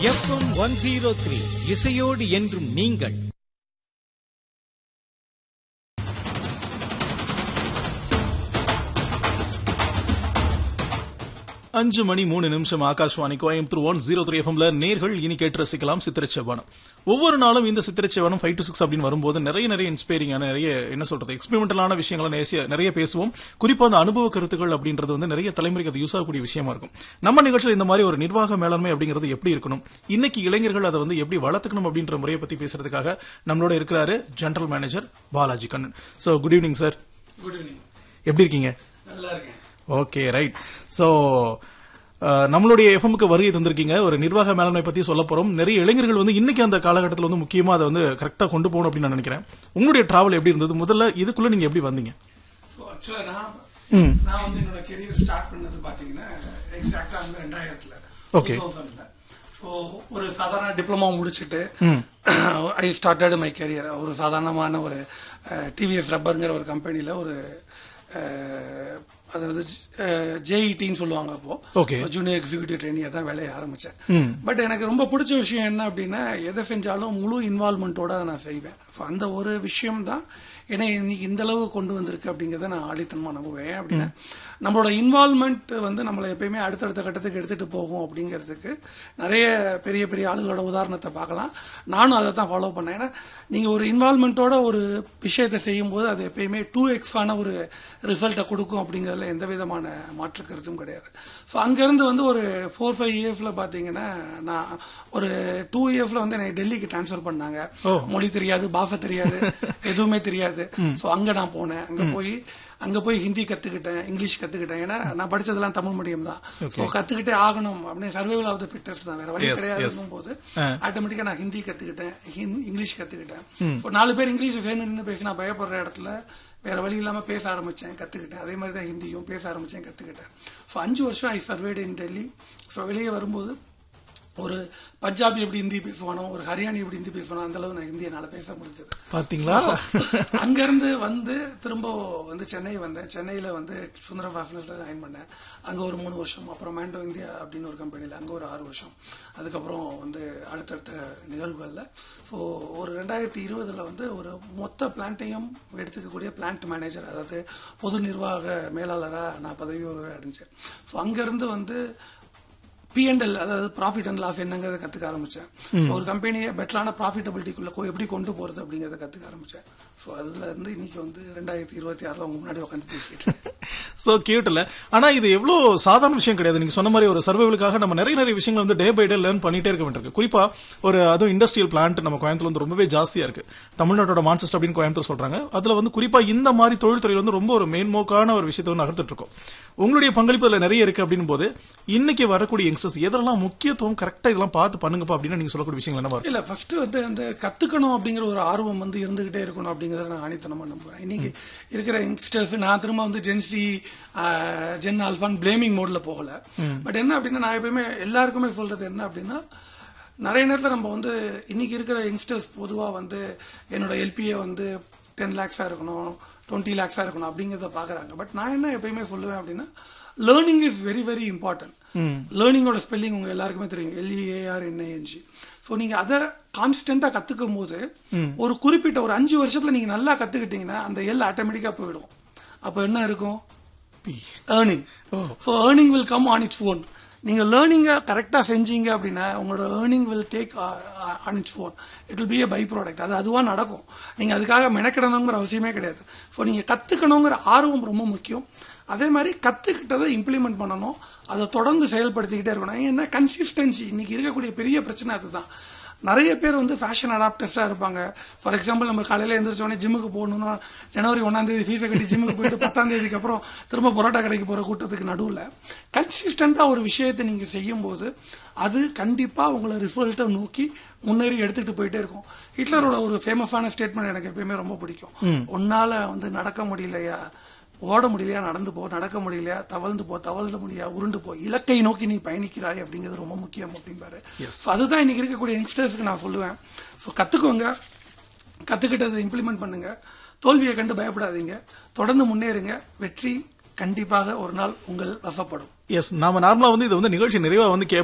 FM one zero three இசையோடு என்றும் நீங்கள் அஞ்சு மணி மூணு நிமிஷம் Akashvani Coimbatore one zero three எஃப்எம்ல நேர்கள் இனி கேட்டு ரசிக்கலாம் சித்திரச்செவனம் ஒவ்வொரு நாளும் இந்த சித்திரச்செவனம் ஃபைவ் டு சிக்ஸ் அப்படின்னு வரும்போது நிறைய நிறைய இன்ஸ்பைரிங்கான நிறைய என்ன சொல்றது எக்ஸ்பெரிமெண்டலான விஷயங்களை நேசிய- நிறைய பேசுவோம் குறிப்பா அந்த அனுபவ கருத்துக்கள் அப்படின்றது வந்து நிறைய தலைமுறைக்கு அது யூஸ் ஆகக்கூடிய விஷயமா இருக்கும் நம்ம நிகழ்ச்சியில் இந்த மாதிரி ஒரு நிர்வாக மேலாண்மை அப்படிங்கிறது எப்படி இருக்கணும் இன்னைக்கு இளைஞர்கள் அதை வந்து எப்படி வளர்த்துக்கணும் அப்படின்ற முறையை பத்தி பேசுறதுக்காக நம்மளோட இருக்கிறாரு general manager Balaji Kannan so good evening sir good evening எப்படி இருக்கீங்க நல்லா இருக்கேன் ஓகே ரைட் ஸோ நம்மளுடைய எஃப்எம்க்கு வருகை தந்திருக்கீங்க ஒரு நிர்வாக மேலாண்மை பத்தி சொல்ல போறோம் நிறைய இளைஞர்கள் வந்து இன்னைக்கு அந்த காலகட்டத்தில் வந்து முக்கியமா அதை வந்து கரெக்டா கொண்டு போகணும் அப்படின்னு நான் நினைக்கிறேன் உங்களுடைய டிராவல் எப்படி இருந்தது முதல்ல இதுக்குள்ள நீங்க எப்படி வந்தீங்க ஸோ ஆக்சுவலாக நான் ம். நான் வந்து என்னோட கெரியர் ஸ்டார்ட் பண்ணது பார்த்தீங்கன்னா எக்ஸாக்டாக வந்து ரெண்டாயிரத்தில் Okay. ஸோ ஒரு சாதாரண டிப்ளமா முடிச்சுட்டு ஐ ஸ்டார்டட் மை கெரியர் ஒரு சாதாரணமான ஒரு டிவிஎஸ் ரப்பருங்கிற ஒரு கம்பெனியில் ஒரு அஹ், அதாவது ஜேஇடின்னு சொல்லுவாங்க அப்போ Okay. ஜூனியர் எக்ஸிக்யூட்டிவ் ட்ரெயினியாக தான் வேலையை ஆரம்பித்தேன் பட் எனக்கு ரொம்ப பிடிச்ச விஷயம் என்ன அப்படின்னா எதை செஞ்சாலும் முழு இன்வால்மெண்ட்டோட அதை நான் செய்வேன் ஸோ அந்த ஒரு விஷயம் தான் என்னை இன்னைக்கு இந்த அளவு கொண்டு வந்திருக்கு அப்படிங்கிறத நான் ஆடித்தனமா நம்புவேன் அப்படின்னா நம்மளோட இன்வால்மெண்ட் வந்து நம்மளை எப்பயுமே அடுத்தடுத்த கட்டத்துக்கு எடுத்துட்டு போகும் அப்படிங்கிறதுக்கு நிறைய பெரிய பெரிய ஆளுகளோட உதாரணத்தை பார்க்கலாம் நானும் அதை தான் ஃபாலோ பண்ணேன் ஏன்னா நீங்க ஒரு இன்வால்மெண்ட்டோட ஒரு விஷயத்தை செய்யும்போது அது எப்பயுமே டூ எக்ஸான ஒரு ரிசல்ட்டை கொடுக்கும் அப்படிங்கிறதுல எந்த விதமான மாற்று கருத்தும் கிடையாது ஸோ அங்கேருந்து வந்து ஒரு ஃபோர் ஃபைவ் இயர்ஸில் பார்த்தீங்கன்னா நான் ஒரு டூ இயர்ஸில் வந்து என்னை டெல்லிக்கு ட்ரான்ஸ்ஃபர் பண்ணாங்க மொழி தெரியாது பாஷை தெரியாது எதுவுமே தெரியாது ஸோ அங்கே நான் போனேன் அங்கே போய் அங்க போய் ஹிந்தி கத்துக்கிட்டேன் இங்கிலீஷ் கத்துக்கிட்டேன் ஏன்னா நான் படிச்சதெல்லாம் தமிழ் மீடியம் தான் ஸோ கத்துக்கிட்டே ஆகணும் அப்படின்னு சர்வைவல் ஆஃப் த ஃபிட்டஸ்ட் தான் வேற வழி Yes, கிடையாதுங்கும் போது ஆட்டோமேட்டிக்கா நான் ஹிந்தி கத்துக்கிட்டேன் ஹிந்- இங்கிலீஷ் கத்துக்கிட்டேன் ஸோ நாலு பேர் இங்கிலீஷ் சேர்ந்து நின்று பேசி நான் பயப்படுற இடத்துல வேற வழி இல்லாம பேச ஆரம்பிச்சேன் கத்துக்கிட்டேன் அதே மாதிரி தான் ஹிந்தியும் பேச ஆரம்பிச்சேன் கத்துக்கிட்டேன் ஸோ அஞ்சு வருஷம் ஐ சர்வேட் இன் டெல்லி ஸோ வெளியே வரும்போது ஒரு பஞ்சாபி எப்படி ஹிந்தி பேசுவானோ ஒரு ஹரியானி எப்படி ஹிந்தி பேசுவானோ அந்த அளவு நான் ஹிந்தி என்னால பேச முடிஞ்சது பாத்தீங்களா அங்க இருந்து வந்து திரும்ப வந்து சென்னை வந்தேன் சென்னையில வந்து சுந்தர ஃபாஸ்னஸ்ல ஜாயின் பண்ணேன் அங்க ஒரு மூணு வருஷம் அப்புறம் மேண்டோ இந்தியா அப்படின்னு ஒரு கம்பெனில அங்க ஒரு ஆறு வருஷம் அதுக்கப்புறம் வந்து அடுத்தடுத்த நிகழ்வுகள்ல ஸோ ஒரு ரெண்டாயிரத்தி இருபதுல வந்து ஒரு மொத்த பிளான்ட்டையும் எடுத்துக்கக்கூடிய பிளான்ட் மேனேஜர் அதாவது பொது நிர்வாக மேலாளரா நான் பதவி உயர்வு அடைஞ்சேன் ஸோ அங்கிருந்து வந்து பிஎன்எல் அதாவது ப்ராஃபிட் அண்ட் லாஸ் என்னங்கிறத கத்துக்க ஆரம்பிச்சேன் So, ஒரு கம்பெனியை பெட்டரான ப்ராஃபிட்டபிலிட்டிக்குள்ள எப்படி கொண்டு போறது அப்படிங்கறத கத்துக்க ஆரம்பிச்சேன் ஸோ அதுல இருந்து இன்னைக்கு வந்து ரெண்டாயிரத்தி இருபத்தி ஆறுல உங்க முன்னாடி உட்காந்து பேசிட்டு இருக்கேன். சோ கியூட் இல்ல ஆனா இது எவ்வளவு சாதாரண விஷயம் கிடையாது நீங்க சொன்ன மாதிரி ஒரு சர்வைவலுக்காக நம்ம நிறைய நிறைய விஷயங்கள் வந்து டே பை டே லேர்ன் பண்ணிட்டே இருக்க வேண்டியிருக்கு குறிப்பா ஒரு அதுவும் இண்டஸ்ட்ரியல் பிளான்ட் நம்ம கோயம்புத்தூர் வந்து ரொம்பவே ஜாஸ்தியா இருக்கு தமிழ்நாட்டோட மான்செஸ்டர் அப்படின்னு கோயம்புத்தூர் சொல்றாங்க அதுல வந்து குறிப்பா இந்த மாதிரி தொழில்துறையில் வந்து ரொம்ப ஒரு மேன்மோக்கான ஒரு விஷயத்தை வந்து நகர்த்திட்டு இருக்கோம் உங்களுடைய பங்களிப்பு அதுல நிறைய இருக்கு அப்படின் போது இன்னைக்கு வரக்கூடிய யங்ஸ்டர்ஸ் எதெல்லாம் முக்கியத்துவம் கரெக்டா இதெல்லாம் பார்த்து பண்ணுங்கப்பா அப்படின்னு நீங்க சொல்லக்கூடிய விஷயங்கள் என்ன வரும் இல்ல ஃபர்ஸ்ட் வந்து அந்த கத்துக்கணும் அப்படிங்கிற ஒரு ஆர்வம் வந்து இருந்துகிட்டே இருக்கணும் அப்படிங்கறத நான் ஆணித்தனமா நம்புறேன் இன்னைக்கு இருக்கிற யங்ஸ்டர்ஸ் நான் திரும்ப வந்து ஜென்சி ஜென் ஆல்ஃபான் பிளேமிங் மோட்ல போகல பட் என்ன அப்படின்னா நான் எப்பயுமே எல்லாருக்குமே சொல்றது என்ன அப்படின்னா நிறைய நேரத்துல நம்ம வந்து இன்னைக்கு இருக்கிற யங்ஸ்டர்ஸ் பொதுவா வந்து என்னோட எல்பிஏ வந்து டென் லேக்ஸா இருக்கணும் டுவெண்ட்டி லேக்ஸா இருக்கணும் அப்படிங்கறத பாக்குறாங்க பட் நான் என்ன எப்பயுமே சொல்லுவேன் அப்படின்னா learning is very very important லேர்னிங்கோட ஸ்பெல்லிங் உங்க எல்லாருக்குமே தெரியும் எல்இஏஆர் என்ஐஎன்ஜி ஸோ நீங்க அதை கான்ஸ்டன்டா கத்துக்கும் போது ஒரு குறிப்பிட்ட ஒரு அஞ்சு வருஷத்துல நீங்க நல்லா கத்துக்கிட்டீங்கன்னா அந்த எல் ஆட்டோமேட்டிக்கா போயிடும் அப்ப என்ன இருக்கும் earning so earning will come on its own நீங்க லேர்னிங்கை கரெக்டா செஞ்சீங்க அப்படின்னா உங்களோட earning will take on its own it will be a by product அது அதுவா நடக்கும் நீங்க அதுக்காக மெனக்கிடணுங்கிற அவசியமே கிடையாது ஸோ நீங்க கத்துக்கணுங்கிற ஆர்வம் ரொம்ப முக்கியம் அதே மாதிரி கத்துக்கிட்டதை இம்ப்ளிமெண்ட் பண்ணணும் அதை தொடர்ந்து செயல்படுத்திக்கிட்டே இருக்கணும் ஏன்னா கன்சிஸ்டன்சி இன்னைக்கு இருக்கக்கூடிய பெரிய பிரச்சனை அதுதான் நிறைய பேர் வந்து ஃபேஷன் அடாப்டர்ஸா இருப்பாங்க ஃபார் எக்ஸாம்பிள் நம்ம காலையில எந்திரிச்சோடனே ஜிம்முக்கு போகணும்னா ஜனவரி ஒன்னாம் தேதி ஃபீஸை கட்டி ஜிம்முக்கு போயிட்டு பத்தாம் தேதிக்கு அப்புறம் திரும்ப பரோட்டா கடைக்கு போற கூட்டத்துக்கு நடுவில் கன்சிஸ்டண்டா ஒரு விஷயத்தை நீங்க செய்யும் போது அது கண்டிப்பா உங்களை ரிசல்ட்டை நோக்கி முன்னேறி எடுத்துட்டு போயிட்டே இருக்கும் ஹிட்லரோட ஒரு ஃபேமஸான ஸ்டேட்மெண்ட் எனக்கு எப்பயுமே ரொம்ப பிடிக்கும் உன்னால வந்து நடக்க முடியலையா ஓட முடியலையா நடந்து போ நடக்க முடியலையா தவழ்ந்து போ தவழ்ந்து முடியா உருண்டு போ இலக்கை நோக்கி நீ பயணிக்கிறாய் அப்படிங்கிறது ரொம்ப முக்கியம் அப்படிம்பாரு So அதுதான் இன்னைக்கு இருக்கக்கூடிய யங்ஸ்டர்ஸ்க்கு நான் சொல்லுவேன் ஸோ கத்துக்கோங்க கத்துக்கிட்டதை இம்ப்ளிமெண்ட் பண்ணுங்க தோல்வியை கண்டு பயப்படாதீங்க தொடர்ந்து முன்னேறுங்க வெற்றி கண்டிப்பாக ஒரு நாள் உங்கள் வசப்படும் எஸ் நாம நார்மலா வந்து இது வந்து நிகழ்ச்சி நிறைவா வந்து